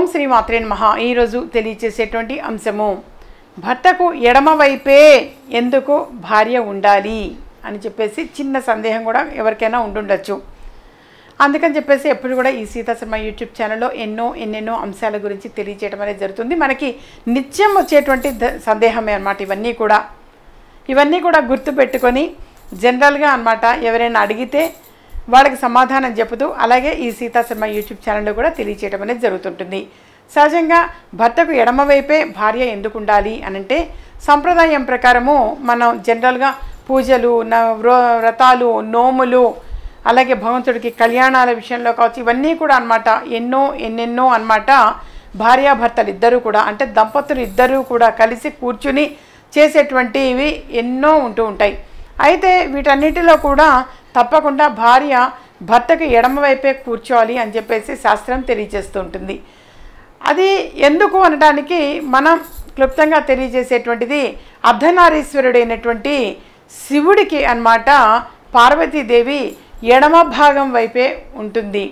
ఓం శ్రీ మాత్రే మహా ఈరోజు తెలియచేసేటువంటి అంశము భర్తకు ఎడమ వైపే ఎందుకు భార్య ఉండాలి అని చెప్పేసి చిన్న సందేహం కూడా ఎవరికైనా ఉండుండొచ్చు అందుకని చెప్పేసి ఎప్పుడు కూడా ఈ సీతా శర్మ యూట్యూబ్ ఛానల్లో ఎన్నో ఎన్నెన్నో అంశాల గురించి తెలియచేయడం అనేది జరుగుతుంది మనకి నిత్యం వచ్చేటువంటి ద- సందేహమే అన్నమాట ఇవన్నీ కూడా ఇవన్నీ కూడా గుర్తుపెట్టుకొని జనరల్గా అన్నమాట ఎవరైనా అడిగితే వాళ్ళకి సమాధానం చెబుతూ అలాగే ఈ సీతా శర్మ యూట్యూబ్ ఛానల్లో కూడా తెలియచేయడం అనేది జరుగుతుంటుంది సహజంగా భర్తకు ఎడమ వైపే భార్య ఎందుకు ఉండాలి అనంటే సంప్రదాయం ప్రకారము మనం జనరల్గా పూజలు న- వ్ర- వ్రతాలు నోములు అలాగే భగవంతుడికి కళ్యాణాల విషయంలో కావచ్చు ఇవన్నీ కూడా అన్నమాట ఎన్నో ఎన్నెన్నో అన్నమాట భార్యాభర్తలు ఇద్దరూ కూడా అంటే దంపతులు ఇద్దరూ కూడా కలిసి కూర్చుని చేసేటువంటివి ఎన్నో ఉంటూ ఉంటాయి అయితే వీటన్నిటిలో కూడా తప్పకుండా భార్య భర్తకు ఎడమ వైపే కూర్చోవాలి అని చెప్పేసి శాస్త్రం తెలియజేస్తూ ఉంటుంది అది ఎందుకు అనడానికి మనం క్లుప్తంగా తెలియజేసేటువంటిది అర్ధనారీశ్వరుడైనటువంటి శివుడికి అన్నమాట పార్వతీదేవి ఎడమ భాగం వైపే ఉంటుంది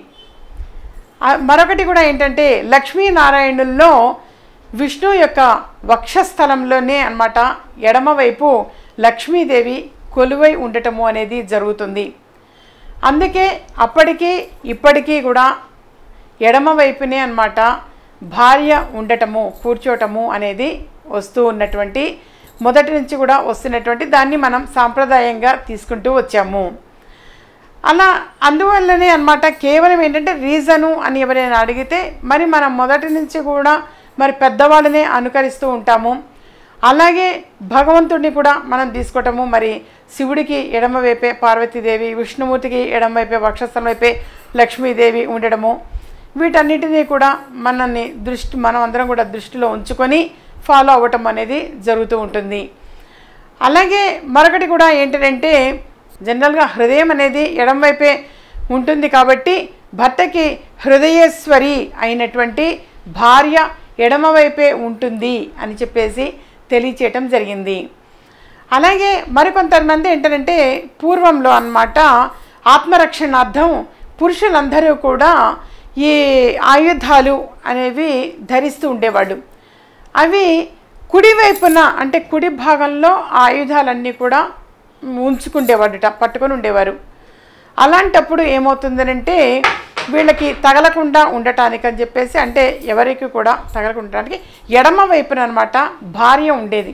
ఆ, మరొకటి కూడా ఏంటంటే లక్ష్మీనారాయణుల్లో విష్ణు యొక్క వక్షస్థలంలోనే అన్నమాట ఎడమవైపు లక్ష్మీదేవి కొలువై ఉండటము అనేది జరుగుతుంది అందుకే అప్పటికి ఇప్పటికీ కూడా ఎడమ వైపునే అన్నమాట భార్య ఉండటము కూర్చోటము అనేది వస్తూ ఉన్నటువంటి మొదటి నుంచి కూడా వస్తున్నటువంటి దాన్ని మనం సాంప్రదాయంగా తీసుకుంటూ వచ్చాము అలా అందువల్లనే అన్నమాట కేవలం ఏంటంటే రీజను అని ఎవరైనా అడిగితే మరి మనం మొదటి నుంచి కూడా మరి పెద్దవాళ్ళనే అనుకరిస్తూ ఉంటాము అలాగే భగవంతుడిని కూడా మనం తీసుకోవటము మరి శివుడికి ఎడమ వైపే పార్వతీదేవి విష్ణుమూర్తికి ఎడమ వైపే వక్షస్థలం వైపే లక్ష్మీదేవి ఉండడము వీటన్నిటినీ కూడా మనల్ని దృష్టి మనం అందరం కూడా దృష్టిలో ఉంచుకొని ఫాలో అవ్వటం అనేది జరుగుతూ ఉంటుంది అలాగే మరొకటి కూడా ఏంటంటే జనరల్గా హృదయం అనేది ఎడం వైపే ఉంటుంది కాబట్టి భర్తకి హృదయేశ్వరి అయినటువంటి భార్య ఎడమ వైపే ఉంటుంది అని చెప్పేసి తెలియచేయటం జరిగింది అలాగే మరికొంతమంది ఏంటంటే పూర్వంలో అన్నమాట ఆత్మరక్షణార్థం పురుషులందరూ కూడా ఈ ఆయుధాలు అనేవి ధరిస్తూ ఉండేవాళ్ళు అవి కుడివైపున అంటే కుడి భాగంలో ఆ ఆయుధాలన్నీ కూడా ఉంచుకుండేవాడుట పట్టుకొని ఉండేవారు అలాంటప్పుడు ఏమవుతుందనంటే వీళ్ళకి తగలకుండా ఉండటానికి అని చెప్పేసి అంటే ఎవరికి కూడా తగలకుండా ఉండటానికి ఎడమ వైపున అనమాట భార్య ఉండేది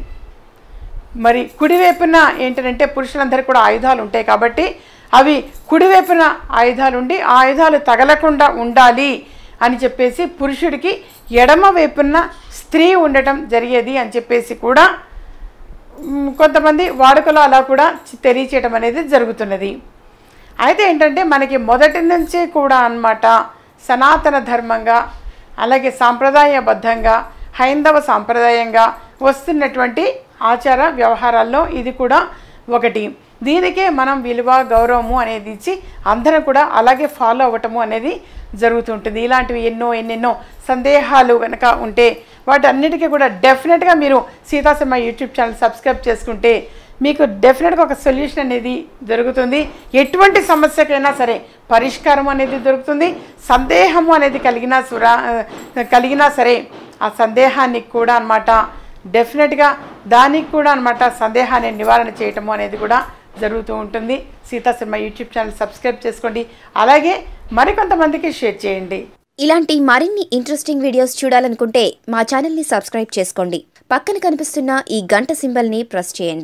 మరి కుడివైపున ఏంటంటే పురుషులందరికీ కూడా ఆయుధాలు ఉంటాయి కాబట్టి అవి కుడివైపున ఆయుధాలు ఉండి ఆ ఆయుధాలు తగలకుండా ఉండాలి అని చెప్పేసి పురుషుడికి ఎడమ వైపున స్త్రీ ఉండటం జరిగేది అని చెప్పేసి కూడా మ్, కొంతమంది వాడుకలో అలా కూడా చి- తెలియచేయటం అనేది జరుగుతున్నది అయితే ఏంటంటే మనకి మొదటి నుంచి కూడా అన్నమాట సనాతన ధర్మంగా అలాగే సాంప్రదాయబద్ధంగా హైందవ సాంప్రదాయంగా వస్తున్నటువంటి ఆచార వ్యవహారాల్లో ఇది కూడా ఒకటి దీనికే మనం విలువ గౌరవము అనేది ఇచ్చి అందరం కూడా అలాగే ఫాలో అవ్వటము అనేది జరుగుతుంటుంది ఇలాంటివి ఎన్నో ఎన్నెన్నో సందేహాలు కనుక ఉంటే వాటన్నిటికీ కూడా డెఫినెట్గా మీరు సీతాశర్మ యూట్యూబ్ ఛానల్ సబ్స్క్రైబ్ చేసుకుంటే మీకు డెఫినెట్గా ఒక సొల్యూషన్ అనేది దొరుకుతుంది ఎటువంటి సమస్యకైనా సరే పరిష్కారం అనేది దొరుకుతుంది సందేహము అనేది కలిగినా సురా కలిగినా సరే ఆ సందేహాన్ని కూడా అన్నమాట డెఫినెట్గా దానికి కూడా అన్నమాట సందేహాన్ని నివారణ చేయటము అనేది కూడా జరుగుతూ ఉంటుంది సీతాశర్మ యూట్యూబ్ ఛానల్ సబ్స్క్రైబ్ చేసుకోండి అలాగే మరికొంతమందికి షేర్ చేయండి ఇలాంటి మరిన్ని ఇంట్రెస్టింగ్ వీడియోస్ చూడాలనుకుంటే మా ఛానల్ని సబ్స్క్రైబ్ చేసుకోండి పక్కన కనిపిస్తున్న ఈ గంట సింబల్ని ప్రెస్ చేయండి